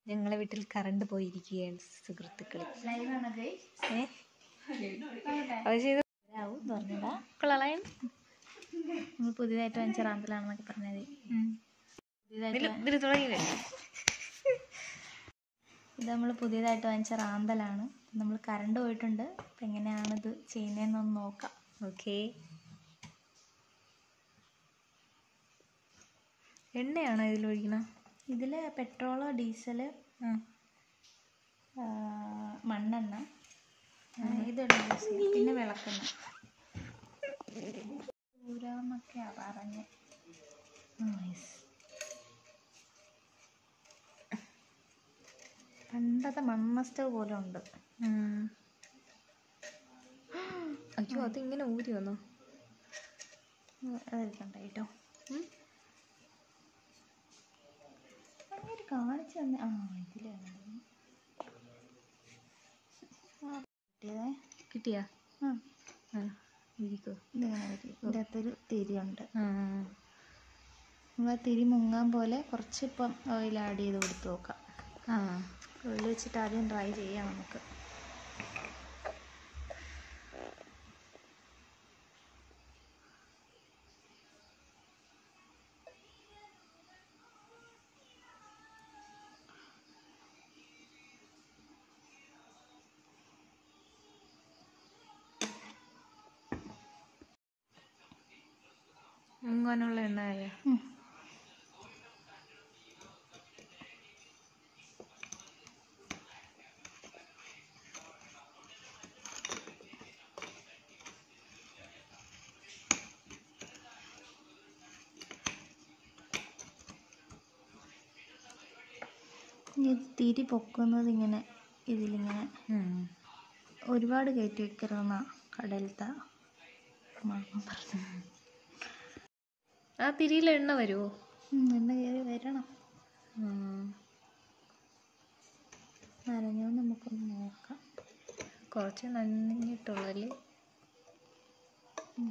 ഞങ്ങളെ വീട്ടിൽ കറണ്ട് പോയിരിക്കുകയാണ് സുഹൃത്തുക്കളെ ലൈവാണ് ഏ അത് ചെയ്ത് ആവും പറഞ്ഞതാ കൊള്ളാം നമ്മൾ പുതിയതായിട്ട് വാങ്ങിച്ച റാന്തലാണെന്നൊക്കെ പറഞ്ഞത് പുതിയതായിട്ട് വാ- ഇതിൽ തുടങ്ങിയില്ലേ ഇത് നമ്മൾ പുതിയതായിട്ട് വാങ്ങിച്ച റാന്തലാണ് നമ്മൾ കറണ്ട് പോയിട്ടുണ്ട് അപ്പം എങ്ങനെയാണ് ഇത് ചെയ്യുന്നതെന്നൊന്ന് നോക്കാം ഓക്കെ എണ്ണയാണോ ഇതിൽ ഒഴിക്കണ ഇതിൽ പെട്രോള് ഡീസൽ മണ്ണെണ്ണ ആ, ഇതാണ് യൂസ് ചെയ്യുന്നത് പിന്നെ വിളക്കെണ്ണ ഊരാന്നൊക്കെയാ പറഞ്ഞ് പണ്ടത്തെ മണ്ണ സ്റ്റവ് പോലെ ഉണ്ട് അയ്യോ അതിങ്ങനെ ഊരി വന്നോ അതെടുക്കണ്ട കേട്ടോ അങ്ങനെ കാണിച്ചു തന്നെ ആ ഇതിലാണ് ആ കിട്ടിയതേ കിട്ടിയാ ആ ആ ഇരിക്കോ ഇതിങ്ങനെ വരും ഇതിൻ്റെ അകത്തൊരു തിരിയുണ്ട് ആ നമ്മൾ ആ തിരി മുങ്ങാൻ പോലെ കുറച്ച് ഇപ്പം ഓയിൽ ആഡ് ചെയ്ത് കൊടുത്ത് നോക്കാം ആ ഓയിൽ വെച്ചിട്ട് ആദ്യം ട്രൈ ചെയ്യാം നമുക്ക് മുങ്ങാനുള്ള എണ്ണയായ ഉം. ഇനി ഇത് തിരി പൊക്കുന്നത് ഇങ്ങനെ ഇതിലിങ്ങനെ ഒരുപാട് കയറ്റി വെക്കരുതെന്നാ കടലത്തെ മാമൻ പറഞ്ഞു ആ തിരിയിൽ എണ്ണ വരുമോ ഉം, എണ്ണ കയറി വരണം നനഞ്ഞോ നമുക്കൊന്ന് നോക്കാം കുറച്ച് നനഞ്ഞിട്ടുള്ളല്ലേ ഉം.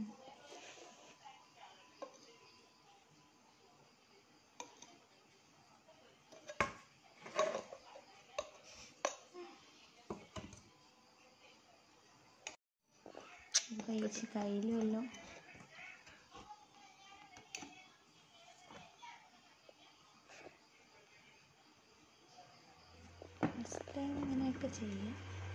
ഇത് കഴിച്ച് കയ്യിൽ വല്ലതും ഫസ്റ്റ് ടൈം ഇങ്ങനെയൊക്കെ ചെയ്യാം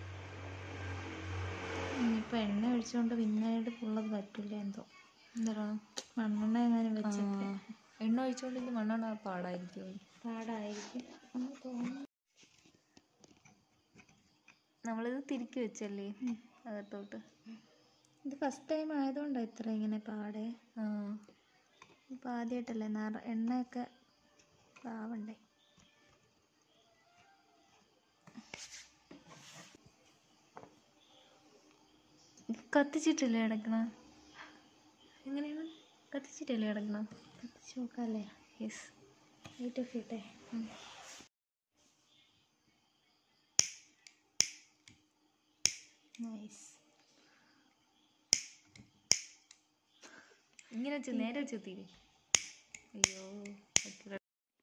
ഇനിയിപ്പോൾ എണ്ണ ഒഴിച്ചുകൊണ്ട് പിന്നീട് ഫുള്ളത് പറ്റില്ല എന്തോ എന്താണ് മണ്ണെണ്ണ എങ്ങാനും വെച്ചൊക്കെ എണ്ണ ഒഴിച്ചുകൊണ്ട് ഇനി മണ്ണെണ്ണ പാടായിരിക്കും പാടായിരിക്കും എന്ന് തോന്നുന്നു നമ്മളിത് തിരിക്കി വെച്ചല്ലേ അകത്തോട്ട് ഇത് ഫസ്റ്റ് ടൈം ആയതുകൊണ്ടാണ് ഇത്ര ഇങ്ങനെ പാടേ ആ ഇപ്പം ആദ്യമായിട്ടല്ലേ നിറ എണ്ണയൊക്കെ ആവണ്ടേ കത്തിച്ചിട്ടല്ലേ കിടക്കണ എങ്ങനെയാണ് കത്തിച്ചിട്ടല്ലേ കിടക്കണ കത്തിച്ച് നോക്കാമല്ലേ യെസ് ലൈറ്റ് ഒക്കെ ഇട്ടെ നൈസ് ഇങ്ങനെ വെച്ച് നേരെ വെച്ച് തീരെ അയ്യോ പറ്റില്ല.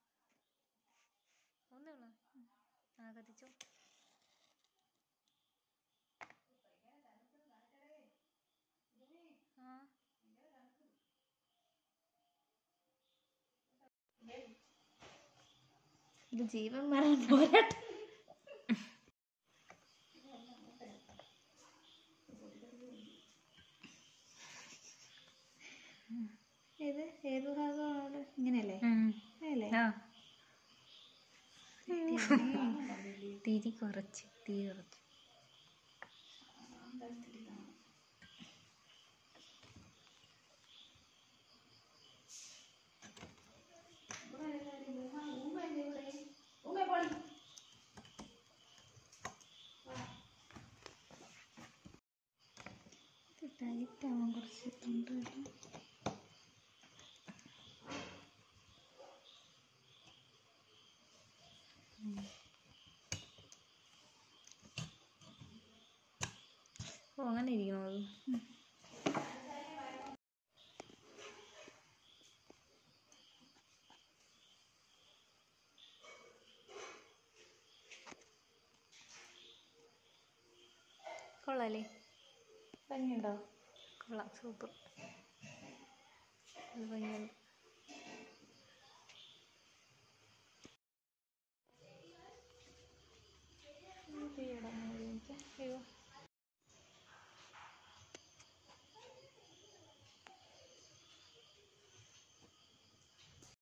ഒന്നേ ഉള്ളോ ആ കത്തിച്ചോ ആ ഇത് ജീവൻ മരണം പോരാട്ടം ഏത് ഏത് ഭാഗമാണ് ഇങ്ങനെയല്ലേ അല്ലേ ആ തിരി കുറച്ച് തിരി കുറച്ച് ടൈറ്റ് ആവാൻ കുറച്ച് തൊണ്ട കേട്ടോ ഓ അങ്ങനെ ഇരിക്കണോ അത് കൊള്ളാല്ലേ ഭംഗിയുണ്ടോ കൊള്ളാം സൂപ്പർ നല്ല ഭംഗിയുണ്ട്